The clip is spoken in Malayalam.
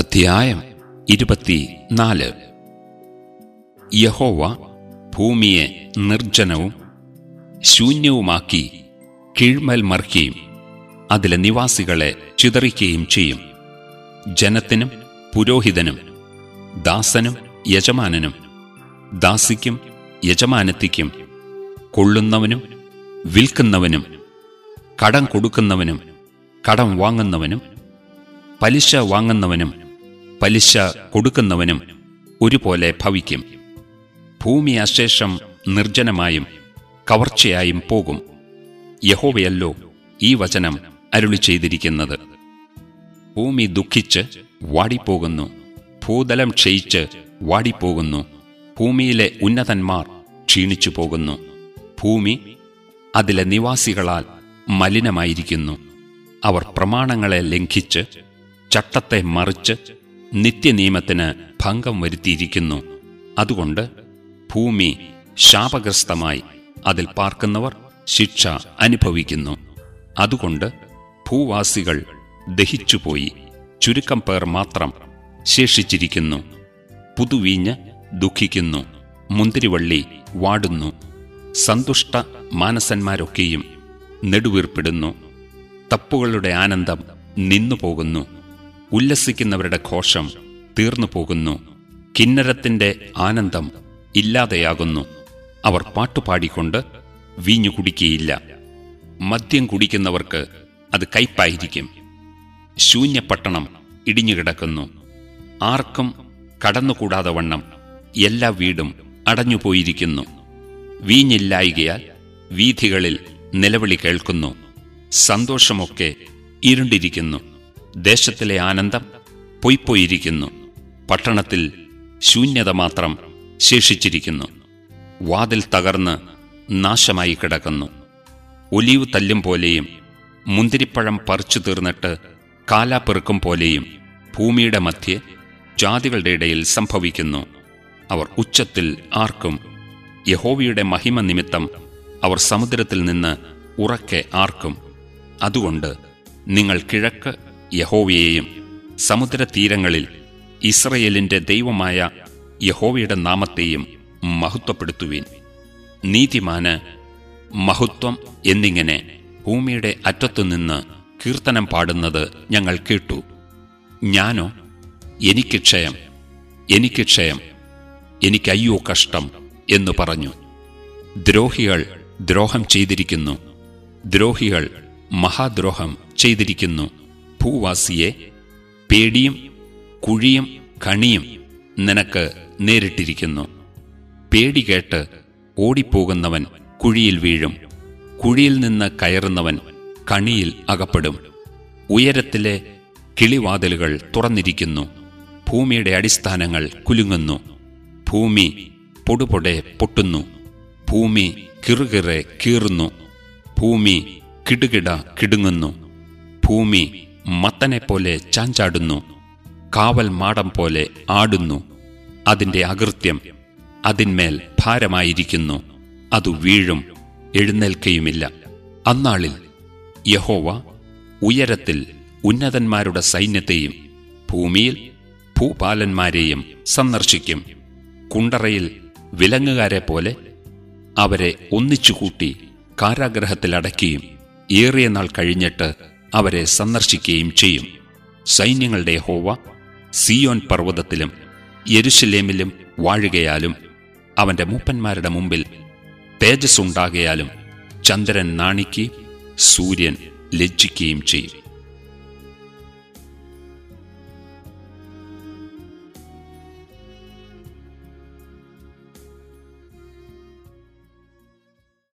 അധ്യായം ഇരുപത്തിനാല് യഹോവ ഭൂമിയെ നിർജ്ജനവും ശൂന്യവുമാക്കി കീഴ്മൽ മറിക്കുകയും അതിലെ നിവാസികളെ ചിതറിക്കുകയും ചെയ്യും ജനത്തിനും പുരോഹിതനും ദാസനും യജമാനനും ദാസിക്കും യജമാനത്തിക്കും കൊള്ളുന്നവനും വിൽക്കുന്നവനും കടം കൊടുക്കുന്നവനും കടം വാങ്ങുന്നവനും പലിശ വാങ്ങുന്നവനും പലിശ കൊടുക്കുന്നവനും ഒരുപോലെ ഭവിക്കും ഭൂമി അശേഷം നിർജ്ജനമായും കവർച്ചയായും പോകും യഹോവയല്ലോ ഈ വചനം അരുളി ചെയ്തിരിക്കുന്നത് ഭൂമി ദുഃഖിച്ച് വാടിപ്പോകുന്നു ഭൂതലം ക്ഷയിച്ച് വാടിപ്പോകുന്നു ഭൂമിയിലെ ഉന്നതന്മാർ ക്ഷീണിച്ചു പോകുന്നു ഭൂമി അതിലെ നിവാസികളാൽ മലിനമായിരിക്കുന്നു അവർ പ്രമാണങ്ങളെ ലംഘിച്ച് ചട്ടത്തെ മറിച്ച് നിത്യനിയമത്തിന് ഭംഗം വരുത്തിയിരിക്കുന്നു അതുകൊണ്ട് ഭൂമി ശാപഗ്രസ്തമായി അതിൽ പാർക്കുന്നവർ ശിക്ഷ അനുഭവിക്കുന്നു അതുകൊണ്ട് ഭൂവാസികൾ ദഹിച്ചുപോയി ചുരുക്കം പേർ മാത്രം ശേഷിച്ചിരിക്കുന്നു പുതുവീഞ്ഞ് ദുഃഖിക്കുന്നു മുന്തിരിവള്ളി വാടുന്നു സന്തുഷ്ട മാനസന്മാരൊക്കെയും നെടുവീർപ്പിടുന്നു തപ്പുകളുടെ ആനന്ദം നിന്നുപോകുന്നു ഉല്ലസിക്കുന്നവരുടെ ഘോഷം തീർന്നു പോകുന്നു കിന്നരത്തിന്റെ ആനന്ദം ഇല്ലാതെയാകുന്നു അവർ പാട്ടുപാടിക്കൊണ്ട് വീഞ്ഞു കുടിക്കുകയില്ല മദ്യം കുടിക്കുന്നവർക്ക് അത് കയ്പായിരിക്കും ശൂന്യപട്ടണം ഇടിഞ്ഞുകിടക്കുന്നു ആർക്കും കടന്നുകൂടാതെ വണ്ണം എല്ലാ വീടും അടഞ്ഞുപോയിരിക്കുന്നു വീഞ്ഞില്ലായികയാൽ വീഥികളിൽ നിലവിളി കേൾക്കുന്നു സന്തോഷമൊക്കെ ഇരുണ്ടിരിക്കുന്നു ദേശത്തിലെ ആനന്ദം പൊയ്പോയിരിക്കുന്നു പട്ടണത്തിൽ ശൂന്യത മാത്രം ശേഷിച്ചിരിക്കുന്നു വാതിൽ തകർന്ന് നാശമായി കിടക്കുന്നു ഒലിവ് തല്ലും പോലെയും മുന്തിരിപ്പഴം പറിച്ചു തീർന്നിട്ട് കാലാപ്പെറുക്കും പോലെയും ഭൂമിയുടെ മധ്യേ ജാതികളുടെ ഇടയിൽ സംഭവിക്കുന്നു അവർ ഉച്ചത്തിൽ ആർക്കും യഹോവയുടെ മഹിമ നിമിത്തം അവർ സമുദ്രത്തിൽ നിന്ന് ഉറക്കെ ആർക്കും അതുകൊണ്ട് നിങ്ങൾ കിഴക്ക് യഹോവയെയും സമുദ്രതീരങ്ങളിൽ ഇസ്രയേലിന്റെ ദൈവമായ യഹോവയുടെ നാമത്തെയും മഹത്വപ്പെടുത്തുവീൻ നീതിമാന് മഹത്വം എന്നിങ്ങനെ ഭൂമിയുടെ അറ്റത്തുനിന്ന് കീർത്തനം പാടുന്നത് ഞങ്ങൾ കേട്ടു ഞാനോ എനിക്ക് ക്ഷയം എനിക്ക് ക്ഷയം എനിക്കയ്യോ കഷ്ടം എന്നു പറഞ്ഞു ദ്രോഹികൾ ദ്രോഹം ചെയ്തിരിക്കുന്നു ദ്രോഹികൾ മഹാദ്രോഹം ചെയ്തിരിക്കുന്നു ഭൂവാസിയെ പേടിയും കുഴിയും കണിയും നിനക്ക് നേരിട്ടിരിക്കുന്നു പേടി കേട്ട് ഓടിപ്പോകുന്നവൻ കുഴിയിൽ വീഴും കുഴിയിൽ നിന്ന് കയറുന്നവൻ കണിയിൽ അകപ്പെടും ഉയരത്തിലെ കിളിവാതിലുകൾ തുറന്നിരിക്കുന്നു ഭൂമിയുടെ അടിസ്ഥാനങ്ങൾ കുലുങ്ങുന്നു ഭൂമി പൊടുപൊടെ പൊട്ടുന്നു ഭൂമി കിറുകിറെ കീറുന്നു ഭൂമി കിടുകിട കിടുങ്ങുന്നു ഭൂമി മത്തനെപ്പോലെ ചാഞ്ചാടുന്നു കാവൽ മാടം പോലെ ആടുന്നു അതിന്റെ അകൃത്യം അതിന്മേൽ ഭാരമായിരിക്കുന്നു അതു വീഴും എഴുന്നേൽക്കയുമില്ല അന്നാളിൽ യഹോവ ഉയരത്തിൽ ഉന്നതന്മാരുടെ സൈന്യത്തെയും ഭൂമിയിൽ ഭൂപാലന്മാരെയും സന്ദർശിക്കും കുണ്ടറയിൽ വിലങ്ങുകാരെ പോലെ അവരെ ഒന്നിച്ചുകൂട്ടി കാരാഗ്രഹത്തിൽ അടയ്ക്കുകയും ഏറിയ നാൾ കഴിഞ്ഞിട്ട് അവരെ സന്ദർശിക്കുകയും ചെയ്യും സൈന്യങ്ങളുടെ ഹോവ സിയോൻ പർവ്വതത്തിലും യെരുശലേമിലും വാഴുകയാലും അവന്റെ മൂപ്പന്മാരുടെ മുമ്പിൽ തേജസ്സുണ്ടാകയാലും ചന്ദ്രൻ നാണിക്കുകയും സൂര്യൻ ലജ്ജിക്കുകയും ചെയ്യും